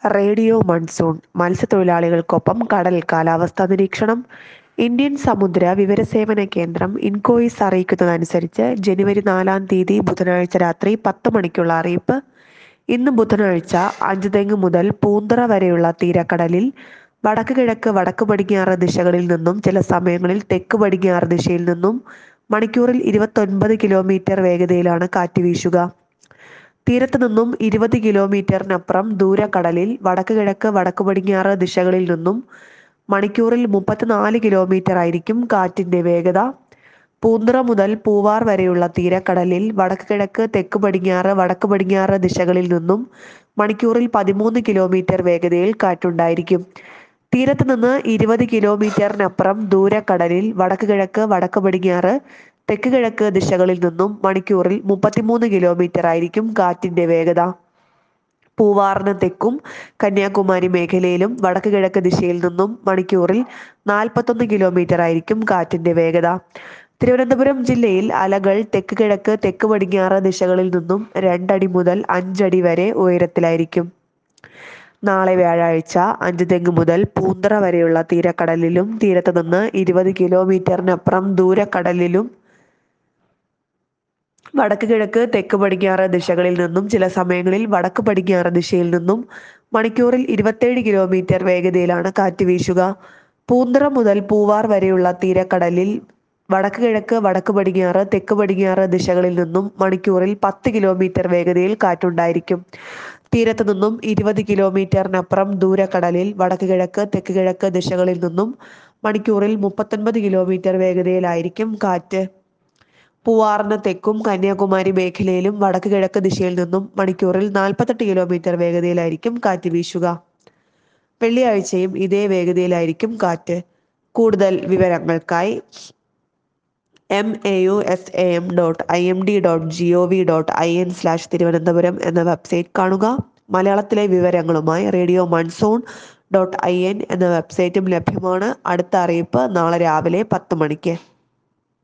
radio monsoon മത്സ്യത്തൊഴിലാളികൾക്കൊപ്പം കടൽ കാലാവസ്ഥാ നിരീക്ഷണം ഇന്ത്യൻ സമുദ്ര വിവരസേവന കേന്ദ്രം ഇൻകോയിസ് അറിയിക്കുന്നതനുസരിച്ച് ജനുവരി നാലാം തീയതി ബുധനാഴ്ച രാത്രി പത്ത് മണിക്കുള്ള അറിയിപ്പ് ഇന്ന് ബുധനാഴ്ച അഞ്ചുതെങ്ങ് മുതൽ പൂന്തറ വരെയുള്ള തീരക്കടലിൽ വടക്ക് കിഴക്ക് വടക്ക് പടിഞ്ഞാറ് ദിശകളിൽ നിന്നും ചില സമയങ്ങളിൽ തെക്ക് പടിഞ്ഞാറ് ദിശയിൽ നിന്നും മണിക്കൂറിൽ ഇരുപത്തൊൻപത് കിലോമീറ്റർ വേഗതയിലാണ് കാറ്റ് വീശുക തീരത്ത് നിന്നും ഇരുപത് കിലോമീറ്ററിനപ്പുറം ദൂരക്കടലിൽ വടക്ക് കിഴക്ക് വടക്ക് പടിഞ്ഞാറ് ദിശകളിൽ നിന്നും മണിക്കൂറിൽ മുപ്പത്തിനാല് കിലോമീറ്റർ ആയിരിക്കും കാറ്റിന്റെ വേഗത പൂന്തുറ മുതൽ പൂവാർ വരെയുള്ള തീരക്കടലിൽ വടക്ക് കിഴക്ക് തെക്ക് പടിഞ്ഞാറ് വടക്ക് പടിഞ്ഞാറ് ദിശകളിൽ നിന്നും മണിക്കൂറിൽ പതിമൂന്ന് കിലോമീറ്റർ വേഗതയിൽ കാറ്റുണ്ടായിരിക്കും തീരത്ത് നിന്ന് ഇരുപത് കിലോമീറ്ററിനപ്പുറം ദൂരക്കടലിൽ വടക്ക് കിഴക്ക് വടക്ക് പടിഞ്ഞാറ് തെക്ക് കിഴക്ക് ദിശകളിൽ നിന്നും മണിക്കൂറിൽ മുപ്പത്തിമൂന്ന് കിലോമീറ്റർ ആയിരിക്കും കാറ്റിന്റെ വേഗത പൂവാറിന് തെക്കും കന്യാകുമാരി മേഖലയിലും വടക്ക് കിഴക്ക് ദിശയിൽ നിന്നും മണിക്കൂറിൽ നാൽപ്പത്തൊന്ന് കിലോമീറ്റർ ആയിരിക്കും കാറ്റിന്റെ വേഗത തിരുവനന്തപുരം ജില്ലയിൽ അലകൾ തെക്ക് കിഴക്ക് തെക്ക് പടിഞ്ഞാറ് ദിശകളിൽ നിന്നും രണ്ടടി മുതൽ അഞ്ചടി വരെ ഉയരത്തിലായിരിക്കും നാളെ വ്യാഴാഴ്ച അഞ്ച് തെങ്ങ് മുതൽ പൂന്തറ വരെയുള്ള തീരക്കടലിലും തീരത്ത് നിന്ന് ഇരുപത് കിലോമീറ്ററിനപ്പുറം ദൂരക്കടലിലും വടക്ക് കിഴക്ക് തെക്ക് പടിഞ്ഞാറ് ദിശകളിൽ നിന്നും ചില സമയങ്ങളിൽ വടക്ക് പടിഞ്ഞാറ് ദിശയിൽ നിന്നും മണിക്കൂറിൽ ഇരുപത്തേഴ് കിലോമീറ്റർ വേഗതയിലാണ് കാറ്റ് വീശുക പൂന്തറ മുതൽ പൂവാർ വരെയുള്ള തീരക്കടലിൽ വടക്ക് കിഴക്ക് വടക്ക് പടിഞ്ഞാറ് തെക്ക് പടിഞ്ഞാറ് ദിശകളിൽ നിന്നും മണിക്കൂറിൽ പത്ത് കിലോമീറ്റർ വേഗതയിൽ കാറ്റുണ്ടായിരിക്കും തീരത്ത് നിന്നും ഇരുപത് കിലോമീറ്ററിനപ്പുറം ദൂരക്കടലിൽ വടക്ക് കിഴക്ക് തെക്ക് കിഴക്ക് ദിശകളിൽ നിന്നും മണിക്കൂറിൽ മുപ്പത്തൊൻപത് കിലോമീറ്റർ വേഗതയിലായിരിക്കും കാറ്റ് പൂവാറിന് തെക്കും കന്യാകുമാരി മേഖലയിലും വടക്ക് കിഴക്ക് ദിശയിൽ നിന്നും മണിക്കൂറിൽ നാൽപ്പത്തെട്ട് കിലോമീറ്റർ വേഗതയിലായിരിക്കും കാറ്റ് വീശുക വെള്ളിയാഴ്ചയും ഇതേ വേഗതയിലായിരിക്കും കാറ്റ് കൂടുതൽ വിവരങ്ങൾക്കായി M A U S A M dot I M D dot G O V dot I N slash Thiruvananthapuram എന്ന വെബ്സൈറ്റ് കാണുക മലയാളത്തിലെ വിവരങ്ങളുമായി radio monsoon dot I N എന്ന വെബ്സൈറ്റും ലഭ്യമാണ് അടുത്ത അറിയിപ്പ് നാളെ രാവിലെ പത്ത് മണിക്ക്